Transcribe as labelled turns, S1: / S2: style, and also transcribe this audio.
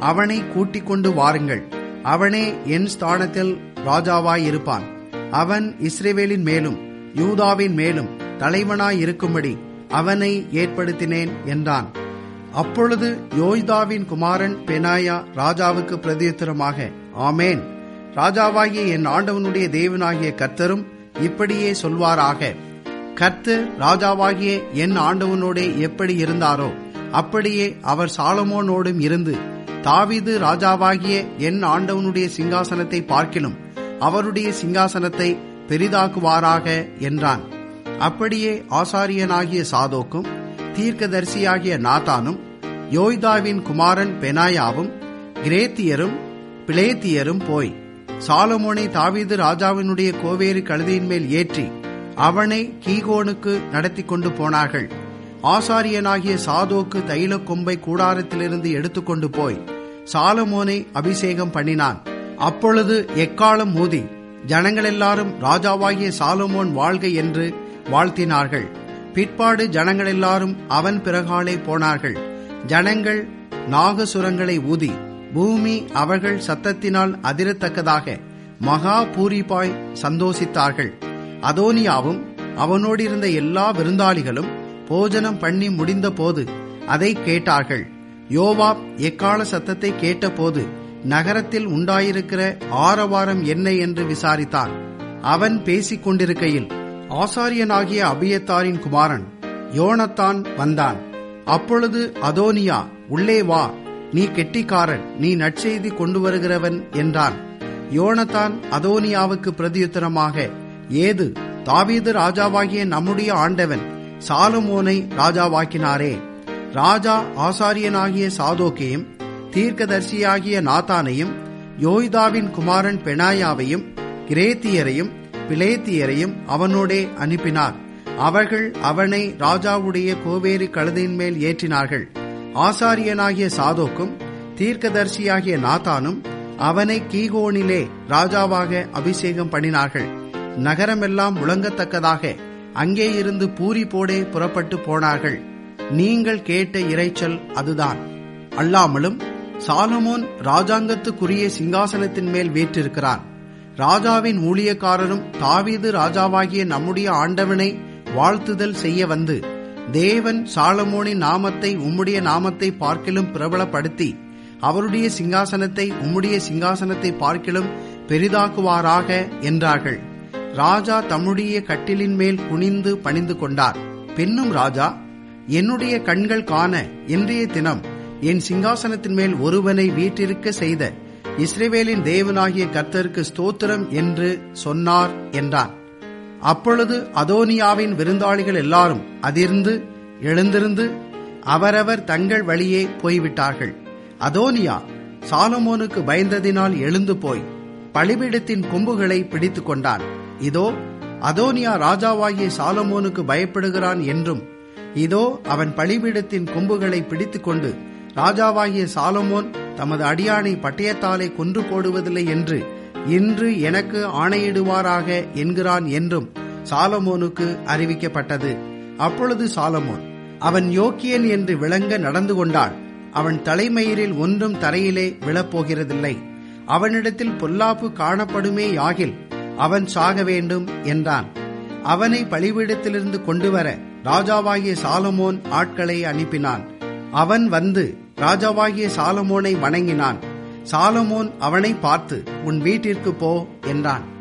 S1: அவனை கூட்டிக் கொண்டு வாருங்கள் அவனே என் ஸ்தானத்தில் ராஜாவாயிருப்பான் அவன் இஸ்ரேவேலின் மேலும் யூதாவின் மேலும் தலைவனாய் இருக்கும்படி அவனை ஏற்படுத்தினேன் என்றான் அப்பொழுது யோய்தாவின் குமாரன் பெனாயா ராஜாவுக்கு பிரதியுத்தரமாக ஆமேன் ராஜாவாகிய என் ஆண்டவனுடைய தேவனாகிய கர்த்தரும் இப்படியே சொல்வாராக கர்த்தர் ராஜாவாகிய என் ஆண்டவனோடே எப்படி இருந்தாரோ அப்படியே அவர் சாலமோனோடும் இருந்து தாவீது ராஜாவாகிய என் ஆண்டவனுடைய சிங்காசனத்தை பார்க்கிலும் அவருடைய சிங்காசனத்தை பெரிதாக்குவாராக என்றான் அப்படியே ஆசாரியனாகிய சாதோக்கும் தீர்க்கதரிசியாகிய நாத்தானும் யோய்தாவின் குமாரன் பெனாயாவும் கிரேத்தியரும் பிளேத்தியரும் போய் சாலமோனை தாவீது ராஜாவினுடைய கோவேறு கழுதியின் மேல் ஏற்றி அவனை கீகோனுக்கு நடத்தி கொண்டு போனார்கள் ஆசாரியனாகிய சாதோக்கு தைல கொம்பை கூடாரத்திலிருந்து எடுத்துக்கொண்டு போய் சாலமோனை அபிஷேகம் பண்ணினான் அப்பொழுது எக்காலம் மூதி ஜனங்கள் எல்லாரும் ராஜாவாகிய சாலமோன் வாழ்க என்று வாழ்த்தினார்கள் பிற்பாடு ஜனங்கள் எல்லாரும் அவன் பிறகாலே போனார்கள் ஜனங்கள் நாகசுரங்களை ஊதி பூமி அவர்கள் சத்தத்தினால் அதிரத்தக்கதாக மகா பூரிப்பாய் சந்தோஷித்தார்கள் அதோனியாவும் அவனோடிருந்த எல்லா விருந்தாளிகளும் போஜனம் பண்ணி முடிந்த போது அதை கேட்டார்கள் யோவாப் எக்கால சத்தத்தை கேட்டபோது நகரத்தில் உண்டாயிருக்கிற ஆரவாரம் என்ன என்று விசாரித்தான் அவன் பேசிக் கொண்டிருக்கையில் ஆசாரியனாகிய அபியத்தாரின் குமாரன் யோனத்தான் வந்தான் அப்பொழுது அதோனியா உள்ளே வா நீ கெட்டிக்காரன் நீ நற்செய்தி கொண்டு வருகிறவன் என்றான் யோனத்தான் அதோனியாவுக்கு பிரதியுத்தரமாக ஏது தாவீது ராஜாவாகிய நம்முடைய ஆண்டவன் சாலமோனை ராஜாவாக்கினாரே ராஜா ஆசாரியனாகிய சாதோக்கையும் தீர்க்கதர்சியாகிய நாத்தானையும் யோய்தாவின் குமாரன் பெனாயாவையும் கிரேத்தியரையும் பிளேத்தியரையும் அவனோடே அனுப்பினார் அவர்கள் அவனை ராஜாவுடைய கோவேரி கழுதையின் மேல் ஏற்றினார்கள் ஆசாரியனாகிய சாதோக்கும் தீர்க்கதர்சியாகிய நாத்தானும் அவனை கீகோனிலே ராஜாவாக அபிஷேகம் பண்ணினார்கள் நகரமெல்லாம் முழங்கத்தக்கதாக அங்கே இருந்து பூரி போடே புறப்பட்டு போனார்கள் நீங்கள் கேட்ட இறைச்சல் அதுதான் அல்லாமலும் சாலமோன் ராஜாங்கத்துக்குரிய சிங்காசனத்தின் மேல் வீற்றிருக்கிறான் ராஜாவின் ஊழியக்காரரும் தாவீது ராஜாவாகிய நம்முடைய ஆண்டவனை வாழ்த்துதல் செய்ய வந்து தேவன் சாலமோனின் நாமத்தை உம்முடைய நாமத்தை பார்க்கிலும் பிரபலப்படுத்தி அவருடைய சிங்காசனத்தை உம்முடைய சிங்காசனத்தை பார்க்கிலும் பெரிதாக்குவாராக என்றார்கள் ராஜா தம்முடைய கட்டிலின் மேல் குனிந்து பணிந்து கொண்டார் பின்னும் ராஜா என்னுடைய கண்கள் காண இன்றைய தினம் என் சிங்காசனத்தின் மேல் ஒருவனை வீற்றிருக்க செய்த இஸ்ரேவேலின் தேவனாகிய கர்த்தருக்கு ஸ்தோத்திரம் என்று சொன்னார் என்றான் அப்பொழுது அதோனியாவின் விருந்தாளிகள் எல்லாரும் அதிர்ந்து எழுந்திருந்து அவரவர் தங்கள் வழியே போய்விட்டார்கள் அதோனியா சாலமோனுக்கு பயந்ததினால் எழுந்து போய் பலிபீடத்தின் கொம்புகளை பிடித்து கொண்டான் இதோ அதோனியா ராஜாவாகிய சாலமோனுக்கு பயப்படுகிறான் என்றும் இதோ அவன் பலிபீடத்தின் கொம்புகளை பிடித்துக்கொண்டு ராஜாவாகிய சாலமோன் தமது அடியானை பட்டயத்தாலே கொன்று போடுவதில்லை என்று இன்று எனக்கு ஆணையிடுவாராக என்கிறான் என்றும் சாலமோனுக்கு அறிவிக்கப்பட்டது அப்பொழுது சாலமோன் அவன் யோக்கியன் என்று விளங்க நடந்து கொண்டாள் அவன் தலைமயிரில் ஒன்றும் தரையிலே விழப்போகிறதில்லை அவனிடத்தில் பொல்லாப்பு காணப்படுமே யாகில் அவன் சாக வேண்டும் என்றான் அவனை பலிபீடத்திலிருந்து கொண்டுவர ராஜாவாகிய சாலமோன் ஆட்களை அனுப்பினான் அவன் வந்து ராஜாவாகிய சாலமோனை வணங்கினான் சாலமோன் அவனை பார்த்து உன் வீட்டிற்கு போ என்றான்